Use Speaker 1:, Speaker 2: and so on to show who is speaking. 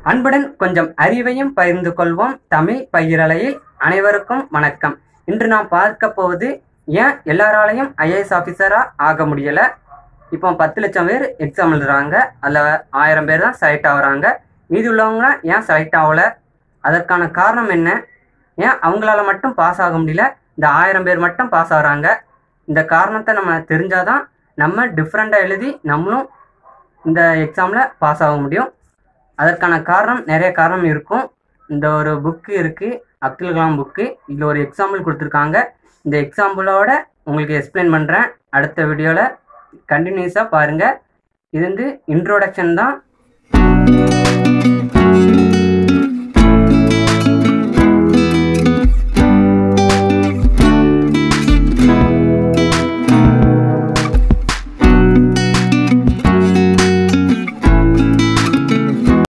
Speaker 1: அன்புடன் கொஞ்சம் அறிவையும் பகிர்ந்து கொள்வோம் தமிழ் பயிரலையில் அனைவருக்கும் வணக்கம் இன்று நாம் பார்க்க போவது ஏன் எல்லாராலையும் ஐஏஎஸ் ஆஃபீஸராக ஆக முடியலை இப்போ பத்து லட்சம் பேர் எக்ஸாம் எழுதுறாங்க அதில் ஆயிரம் பேர் தான் செலக்ட் ஆகுறாங்க மீதி உள்ளவங்களாம் ஏன் செலக்ட் ஆகல அதற்கான காரணம் என்ன ஏன் அவங்களால மட்டும் பாஸ் ஆக முடியல இந்த ஆயிரம் பேர் மட்டும் பாஸ் ஆகுறாங்க இந்த காரணத்தை நம்ம தெரிஞ்சாதான் நம்ம டிஃப்ரெண்ட்டாக எழுதி நம்மளும் இந்த எக்ஸாமில் பாஸ் ஆக முடியும் அதற்கான காரணம் நிறைய காரணம் இருக்கும் இந்த ஒரு புக்கு இருக்குது அப்துல் கலாம் புக்கு இதில் ஒரு எக்ஸாம்பிள் கொடுத்துருக்காங்க இந்த எக்ஸாம்பிளோட உங்களுக்கு எக்ஸ்பிளைன் பண்ணுறேன் அடுத்த வீடியோவில் கண்டினியூஸாக பாருங்கள் இது வந்து இன்ட்ரோடக்ஷன் தான்